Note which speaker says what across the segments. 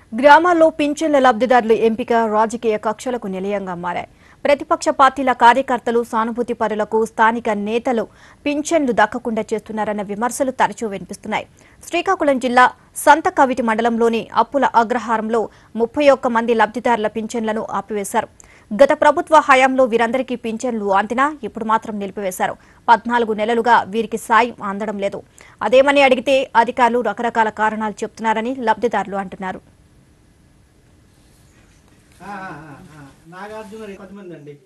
Speaker 1: గ్రామాల్లో పింఛన్ల లబ్ధిదారుల ఎంపిక రాజకీయ కక్షలకు నిలయంగా మారాయి ప్రతిపక్ష పార్టీల కార్యకర్తలు సానుభూతి పరులకు స్థానిక నేతలు పింఛన్లు దక్కకుండా చేస్తున్నారన్న విమర్శలు తరచూ వినిపిస్తున్నాయి శ్రీకాకుళం జిల్లా సంత కవిటి మండలంలోని అప్పుల అగ్రహారంలో ముప్పై ఒక్క మంది లబ్ధిదారుల పింఛన్లను ఆపివేశారు గత ప్రభుత్వ హయాంలో వీరందరికీ పింఛన్లు అందినా ఇప్పుడు మాత్రం నిలిపివేశారు పద్నాలుగు నెలలుగా వీరికి సాయం అందడం లేదు అదేమని అడిగితే అధికారులు రకరకాల కారణాలు చెప్తున్నారని లబ్ధిదారులు అంటున్నారు
Speaker 2: ఆ, ఆ, ఆ, ఆ. నాగార్జున రే- పది మంది అండి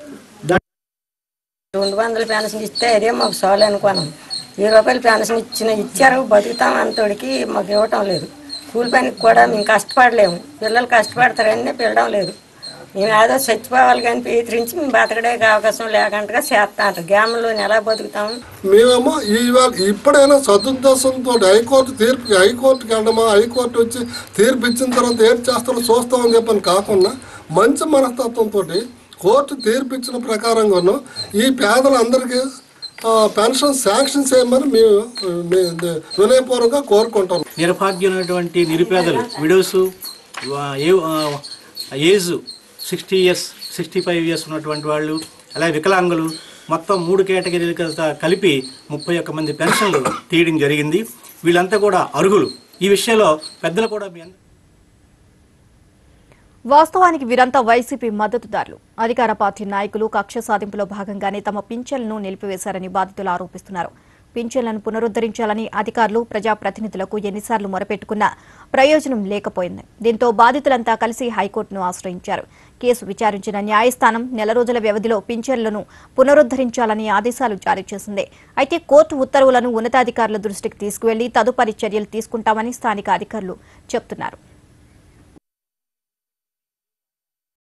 Speaker 3: రెండు వందల పెన్షన్ ఇస్తే అదే మాకు చాలు అనుకున్నాం వెయ్యి రూపాయలు పెన్షన్ ఇచ్చిన ఇచ్చారు బతుకుతాం అంతటికి మాకు ఇవ్వటం లేదు కూలి పనికి కూడా మేము కష్టపడలేము పిల్లలు కష్టపడతారని పిల్లడం లేదు మేము ఏదో చచ్చిపోవాలి కానీ పేతరించి మేము బతకడానికి అవకాశం లేకుండా చేస్తా అంటారు గ్రామంలో ఎలా బతుకుతాము
Speaker 4: మేమేమో ఇవాళ ఇప్పుడైనా సదుద్దేశంతో హైకోర్టు తీర్పు హైకోర్టుకి వెళ్ళడమా హైకోర్టు వచ్చి తీర్పు ఇచ్చిన తర్వాత ఏం చేస్తారో చూస్తామని చెప్పని కాకుండా మంచి మనస్తత్వంతో కోర్టు తీర్పు ఇచ్చిన ప్రకారంగాను ఈ పేదలందరికీ ఆ, పెన్షన్ శాంక్షన్ చేయమని మేము మే- వినయపూర్వకంగా కోరుకుంటాం
Speaker 2: నిర్భాగ్యమైనటువంటి నిరుపేదలు widows age sixty years sixty five years ఉన్నటువంటి వాళ్ళు అలాగే వికలాంగులు మొత్తం మూడు కేటగిరీలు కలిపి ముప్పై ఒక్క మంది పెన్షన్లు తీయడం జరిగింది వీళ్ళంతా కూడా అర్హులు ఈ విషయంలో పెద్దలు కూడా మీ అందరూ
Speaker 1: వాస్తవానికి వీరంతా వైసీపీ మద్దతుదారులు అధికార పార్టీ నాయకులు కక్ష సాధింపులో భాగంగానే తమ పింఛన్లను నిలిపివేశారని బాధితులు ఆరోపిస్తున్నారు పింఛన్లను పునరుద్దరించాలని అధికారులు ప్రజాప్రతినిధులకు ఎన్నిసార్లు మొరపెట్టుకున్నా ప్రయోజనం లేకపోయింది దీంతో బాధితులంతా కలిసి హైకోర్టును ఆశ్రయించారు కేసు విచారించిన న్యాయస్థానం నెల రోజుల వ్యవధిలో పింఛన్లను పునరుద్దరించాలని ఆదేశాలు జారీ చేసింది అయితే కోర్టు ఉత్తర్వులను ఉన్నతాధికారుల దృష్టికి తీసుకువెళ్లి తదుపరి చర్యలు తీసుకుంటామని స్థానిక అధికారులు చెబుతున్నారు